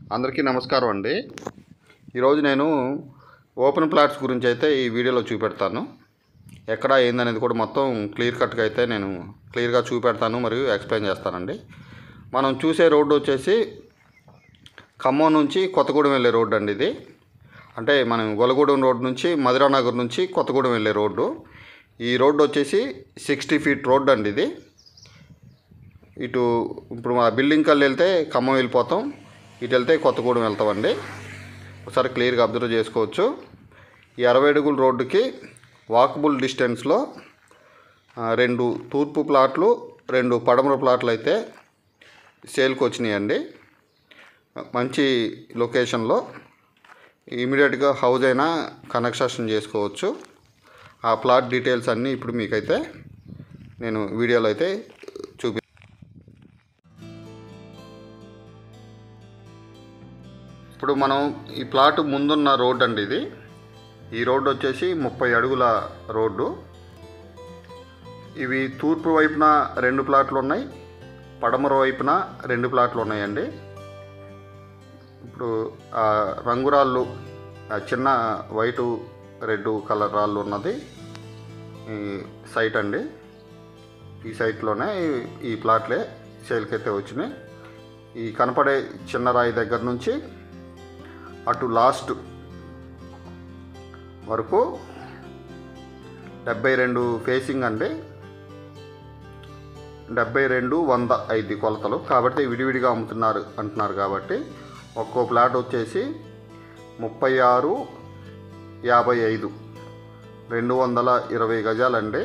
అందరికీ నమస్కారం అండి ఈరోజు నేను ఓపెన్ ప్లాట్స్ గురించి అయితే ఈ వీడియోలో చూపెడతాను ఎక్కడ ఏందనేది కూడా మొత్తం క్లియర్ కట్గా అయితే నేను క్లియర్గా చూపెడతాను మరియు ఎక్స్ప్లెయిన్ చేస్తానండి మనం చూసే రోడ్డు వచ్చేసి ఖమ్మం నుంచి కొత్తగూడెం వెళ్ళే రోడ్డు అండి ఇది అంటే మనం గొలగూడెం రోడ్ నుంచి మధురానగర్ నుంచి కొత్తగూడెం వెళ్ళే రోడ్డు ఈ రోడ్డు వచ్చేసి సిక్స్టీ ఫీట్ రోడ్డు అండి ఇది ఇటు ఇప్పుడు మా బిల్డింగ్ కల్లి వెళ్తే ఖమ్మం వెళ్ళిపోతాం ఇటు వెళ్తే కొత్తగూడెం వెళ్తామండి ఒకసారి క్లియర్గా అబ్జర్వ్ చేసుకోవచ్చు ఈ అరవై అడుగుల రోడ్డుకి వాకబుల్ డిస్టెన్స్లో ఆ, రెండు తూర్పు ప్లాట్లు రెండు పడమర ప్లాట్లు అయితే సేల్కి వచ్చినాయండి మంచి లొకేషన్లో ఇమీడియట్గా హౌస్ అయినా కన్స్ట్రక్షన్ చేసుకోవచ్చు ఆ ప్లాట్ డీటెయిల్స్ అన్నీ ఇప్పుడు మీకైతే నేను వీడియోలో అయితే చూపి ఇప్పుడు మనం ఈ ప్లాట్ ముందున్న రోడ్ అండి ఇది ఈ రోడ్డు వచ్చేసి ముప్పై అడుగుల రోడ్డు ఇవి తూర్పు వైపున రెండు ప్లాట్లు ఉన్నాయి పడమర వైపున రెండు ప్లాట్లు ఉన్నాయండి ఇప్పుడు ఆ రంగురాళ్ళు ఆ చిన్న వైటు రెడ్ కలర్ రాళ్ళు ఉన్నది ఈ సైట్ అండి ఈ సైట్లోనే ఈ- ఈ ప్లాట్లే సేల్కి అయితే వచ్చినాయి ఈ కనపడే చిన్న రాయి దగ్గర నుంచి అటు లాస్ట్ వరకు డెబ్బై రెండు ఫేసింగ్ అండి డెబ్బై రెండు వంద ఐదు కొలతలు కాబట్టి విడివిడిగా అమ్ముతున్నారు అంటున్నారు కాబట్టి ఒక్కో ప్లాట్ వచ్చేసి ముప్పై ఆరు యాభై ఐదు రెండు వందల ఇరవై గజాలండి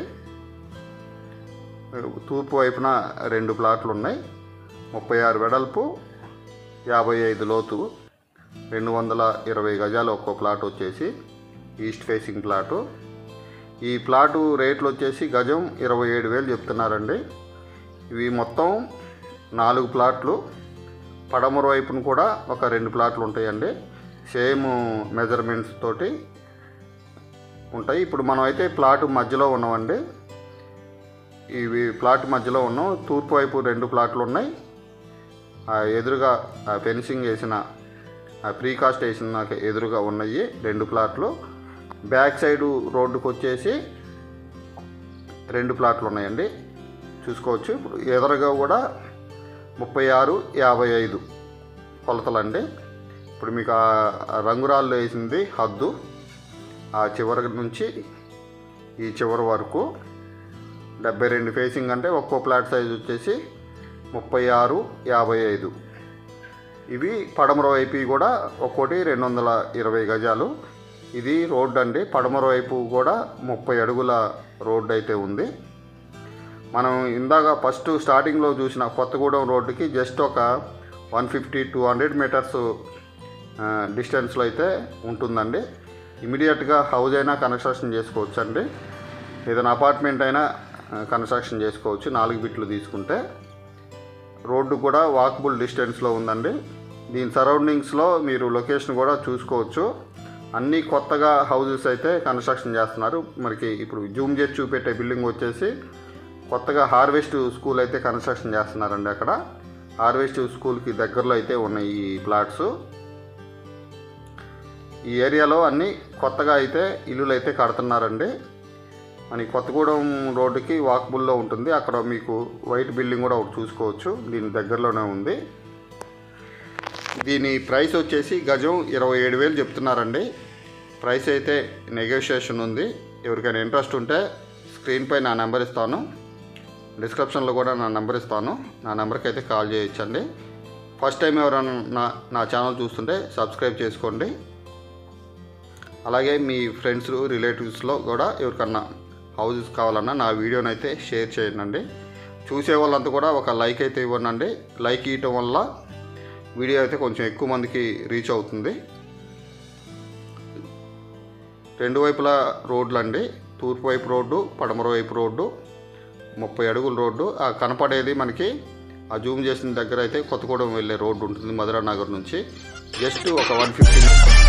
తూర్పు వైపున రెండు ప్లాట్లు ఉన్నాయి ముప్పై ఆరు వెడల్పు యాభై ఐదు లోతు రెండు వందల ఇరవై గజాలు ఒక్కో ప్లాట్ వచ్చేసి ఈస్ట్ ఫేసింగ్ ప్లాటు ఈ ప్లాటు రేట్లు వచ్చేసి గజం ఇరవై ఏడు వేలు చెప్తున్నారండి ఇవి మొత్తం నాలుగు ప్లాట్లు పడమర వైపున కూడా ఒక రెండు ప్లాట్లు ఉంటాయండి సేమ్ మెజర్మెంట్స్ తోటి ఉంటాయి ఇప్పుడు మనం అయితే ప్లాట్ మధ్యలో ఉన్నామండి ఇవి ప్లాట్ మధ్యలో ఉన్నాం తూర్పు వైపు రెండు ప్లాట్లు ఉన్నాయి ఆ ఎదురుగా ఆ ఫెన్సింగ్ వేసిన ఆ ప్రీకాస్ట్ వేసిన ఎదురుగా ఉన్నాయి రెండు ప్లాట్లు బ్యాక్ సైడు రోడ్డుకు వచ్చేసి రెండు ప్లాట్లు ఉన్నాయండి చూసుకోవచ్చు ఇప్పుడు ఎదురుగా కూడా ముప్పై ఆరు యాభై ఐదు కొలతలండి ఇప్పుడు మీకు ఆ ఆ రంగురాళ్ళు వేసింది హద్దు ఆ చివరి నుంచి ఈ చివరి వరకు డెబ్బై రెండు ఫేసింగ్ అంటే ఒక్కో ప్లాట్ సైజ్ వచ్చేసి ముప్పై ఆరు యాభై ఐదు ఇవి పడమర వైపు కూడా ఒక్కోటి రెండు వందల ఇరవై గజాలు ఇది రోడ్డు అండి పడమర వైపు కూడా ముప్పై అడుగుల రోడ్డు అయితే ఉంది మనం ఇందాక ఫస్ట్ స్టార్టింగ్లో చూసిన కొత్తగూడెం రోడ్డుకి జస్ట్ ఒక one fifty two hundred metres డిస్టెన్స్లో అయితే ఉంటుందండి ఇమీడియట్గా హౌస్ అయినా కన్స్ట్రక్షన్ చేసుకోవచ్చు అండి ఏదైనా అపార్ట్మెంట్ అయినా కన్స్ట్రక్షన్ చేసుకోవచ్చు నాలుగు బిట్లు తీసుకుంటే రోడ్డు కూడా వాకబుల్ డిస్టెన్స్లో ఉందండి దీని సరౌండింగ్స్లో మీరు లొకేషన్ కూడా చూసుకోవచ్చు అన్నీ కొత్తగా హౌజెస్ అయితే కన్స్ట్రక్షన్ చేస్తున్నారు మనకి ఇప్పుడు జూమ్ చేసి చూపెట్టే బిల్డింగ్ వచ్చేసి కొత్తగా హార్వెస్ట్ స్కూల్ అయితే కన్స్ట్రక్షన్ చేస్తున్నారండి అక్కడ హార్వెస్ట్ స్కూల్కి దగ్గరలో అయితే ఉన్నాయి ఈ ప్లాట్స్ ఈ ఏరియాలో అన్నీ కొత్తగా అయితే ఇల్లులు అయితే కడుతున్నారండి మన కొత్తగూడెం రోడ్డుకి వాకబుల్లో ఉంటుంది అక్కడ మీకు వైట్ బిల్డింగ్ కూడా ఒకటి చూసుకోవచ్చు దీని దగ్గరలోనే ఉంది దీని ప్రైస్ వచ్చేసి గజం ఇరవై ఏడు వేలు చెప్తున్నారండి ప్రైస్ అయితే నెగోషియేషన్ ఉంది ఎవరికైనా ఇంట్రెస్ట్ ఉంటే స్క్రీన్పై నా నెంబర్ ఇస్తాను డిస్క్రిప్షన్లో కూడా నా నెంబర్ ఇస్తాను నా నెంబర్కి అయితే కాల్ చేయొచ్చండి ఫస్ట్ టైం ఎవరైనా నా నా ఛానల్ చూస్తుంటే సబ్స్క్రైబ్ చేసుకోండి అలాగే మీ ఫ్రెండ్స్ రిలేటివ్స్లో కూడా ఎవరికన్నా హౌసెస్ కావాలన్నా నా వీడియోని అయితే షేర్ చేయండి చూసే వాళ్ళంతా కూడా ఒక లైక్ అయితే ఇవ్వండి లైక్ ఇవ్వటం వల్ల వీడియో అయితే కొంచెం ఎక్కువ మందికి రీచ్ అవుతుంది రెండు వైపులా రోడ్లు అండి తూర్పు వైపు రోడ్డు పడమర వైపు రోడ్డు ముప్పై అడుగుల రోడ్డు ఆ కనపడేది మనకి ఆ జూమ్ చేసిన దగ్గర అయితే కొత్తగూడెం వెళ్ళే రోడ్డు ఉంటుంది మధురా నగర్ నుంచి జస్ట్ ఒక వన్ ఫిఫ్టీ